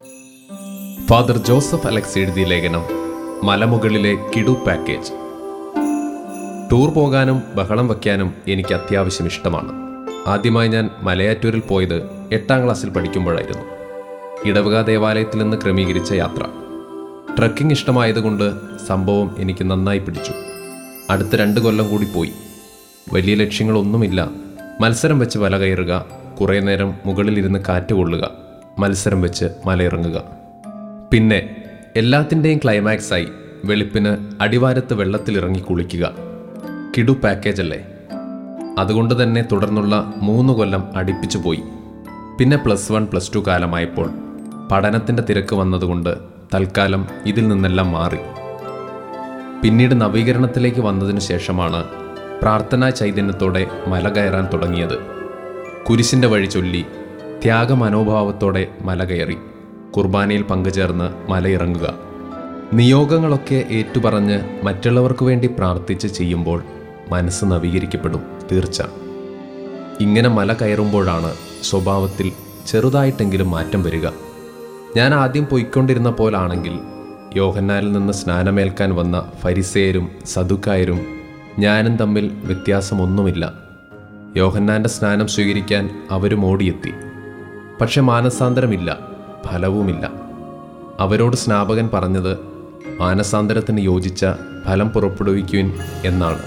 father Joseph Alex എഴുതിയ ലേഖനം മലമുകളിലെ കിടു package tour പോകാനും ബഹളം വയ്ക്കാനും എനിക്ക് അത്യാവശ്യം ഇഷ്ടമാണ് ആദ്യമായി ഞാൻ മലയാറ്റൂരിൽ പോയത് എട്ടാം ക്ലാസ്സിൽ പഠിക്കുമ്പോഴായിരുന്നു ഇടവക ദേവാലയത്തിൽ നിന്ന് ക്രമീകരിച്ച യാത്ര ട്രക്കിംഗ് ഇഷ്ടമായതുകൊണ്ട് സംഭവം എനിക്ക് നന്നായി പിടിച്ചു അടുത്ത രണ്ട് കൊല്ലം കൂടി പോയി വലിയ ലക്ഷ്യങ്ങളൊന്നുമില്ല മത്സരം വെച്ച് വല കയറുക കുറേ നേരം മുകളിലിരുന്ന് കാറ്റ് കൊള്ളുക മത്സരം വെച്ച് മലയിറങ്ങുക പിന്നെ എല്ലാത്തിൻ്റെയും ക്ലൈമാക്സായി വെളുപ്പിന് അടിവാരത്ത് വെള്ളത്തിലിറങ്ങി കുളിക്കുക കിടു പാക്കേജ് അല്ലേ അതുകൊണ്ട് തന്നെ തുടർന്നുള്ള മൂന്ന് കൊല്ലം അടുപ്പിച്ചു പോയി പിന്നെ പ്ലസ് വൺ പ്ലസ് ടു കാലമായപ്പോൾ പഠനത്തിൻ്റെ തിരക്ക് വന്നതുകൊണ്ട് തൽക്കാലം ഇതിൽ നിന്നെല്ലാം മാറി പിന്നീട് നവീകരണത്തിലേക്ക് വന്നതിനു ശേഷമാണ് പ്രാർത്ഥനാ ചൈതന്യത്തോടെ മല കയറാൻ തുടങ്ങിയത് കുരിശിൻ്റെ വഴി ചൊല്ലി ത്യാഗമനോഭാവത്തോടെ മല കയറി കുർബാനയിൽ പങ്കുചേർന്ന് മലയിറങ്ങുക നിയോഗങ്ങളൊക്കെ ഏറ്റുപറഞ്ഞ് മറ്റുള്ളവർക്ക് വേണ്ടി പ്രാർത്ഥിച്ച് ചെയ്യുമ്പോൾ മനസ്സ് നവീകരിക്കപ്പെടും തീർച്ച ഇങ്ങനെ മല കയറുമ്പോഴാണ് സ്വഭാവത്തിൽ ചെറുതായിട്ടെങ്കിലും മാറ്റം വരിക ഞാൻ ആദ്യം പോയിക്കൊണ്ടിരുന്ന പോലാണെങ്കിൽ യോഹന്നാലിൽ നിന്ന് സ്നാനമേൽക്കാൻ വന്ന ഫരിസേയരും സദുക്കായരും ഞാനും തമ്മിൽ വ്യത്യാസമൊന്നുമില്ല യോഹന്നാന്റെ സ്നാനം സ്വീകരിക്കാൻ അവരും ഓടിയെത്തി പക്ഷെ മാനസാന്തരമില്ല ഫലവുമില്ല അവരോട് സ്നാപകൻ പറഞ്ഞത് മാനസാന്തരത്തിന് യോജിച്ച ഫലം പുറപ്പെടുവിക്കുവിൻ എന്നാണ്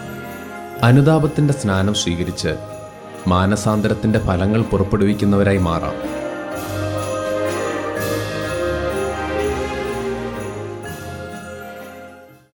അനുതാപത്തിൻ്റെ സ്നാനം സ്വീകരിച്ച് മാനസാന്തരത്തിൻ്റെ ഫലങ്ങൾ പുറപ്പെടുവിക്കുന്നവരായി മാറാം